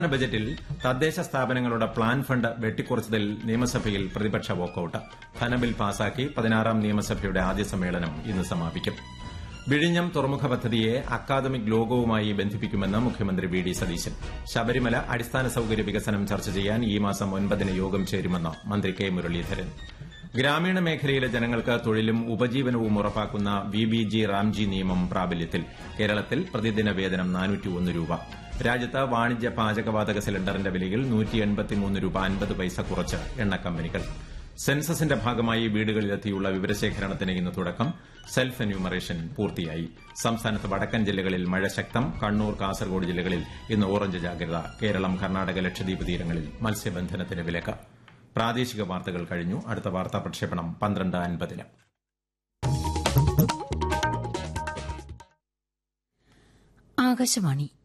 സംസ്ഥാന ബജറ്റിൽ തദ്ദേശ സ്ഥാപനങ്ങളുടെ പ്ലാൻ ഫണ്ട് വെട്ടിക്കുറച്ചതിൽ നിയമസഭയിൽ പ്രതിപക്ഷ വാക്കൌട്ട് ധനബിൽ പാസാക്കി പതിനാറാം നിയമസഭയുടെ ആദ്യ സമ്മേളനം ഇന്ന് സമാപിക്കും വിഴിഞ്ഞം തുറമുഖ പദ്ധതിയെ അക്കാദമിക് ലോകവുമായി ബന്ധിപ്പിക്കുമെന്ന് മുഖ്യമന്ത്രി വി ഡി സതീശൻ ശബരിമല അടിസ്ഥാന സൌകര്യ വികസനം ചർച്ച ചെയ്യാൻ ഈ മാസം ഒൻപതിന് യോഗം ചേരുമെന്ന് മന്ത്രി കെ മുരളീധരൻ ഗ്രാമീണ മേഖലയിലെ ജനങ്ങൾക്ക് തൊഴിലും ഉപജീവനവും ഉറപ്പാക്കുന്ന വി ബി ജി റാംജി നിയമം പ്രാബല്യത്തിൽ കേരളത്തിൽ പ്രതിദിന വേതനം രൂപ രാജ്യത്ത് വാണിജ്യ പാചകവാതക സിലിണ്ടറിന്റെ വിലയിൽ രൂപ അൻപത് പൈസ കുറച്ച് എണ്ണ കമ്പനികൾ സെൻസസിന്റെ ഭാഗമായി വീടുകളിലെത്തിയുള്ള വിവരശേഖരണത്തിന് ഇന്ന് തുടക്കം സെൽഫ് എന്യൂമറേഷൻ പൂർത്തിയായി സംസ്ഥാനത്ത് വടക്കൻ ജില്ലകളിൽ മഴ ശക്തം കണ്ണൂർ കാസർഗോഡ് ജില്ലകളിൽ ഇന്ന് ഓറഞ്ച് ജാഗ്രത കേരളം കർണാടക ലക്ഷദ്വീപ് തീരങ്ങളിൽ മത്സ്യബന്ധനത്തിന് വിലക്ക് പ്രാദേശിക വാർത്തകൾ കഴിഞ്ഞു അടുത്ത വാർത്താ പ്രക്ഷേപണം പന്ത്രണ്ട് അൻപതിന് ആകാശവാണി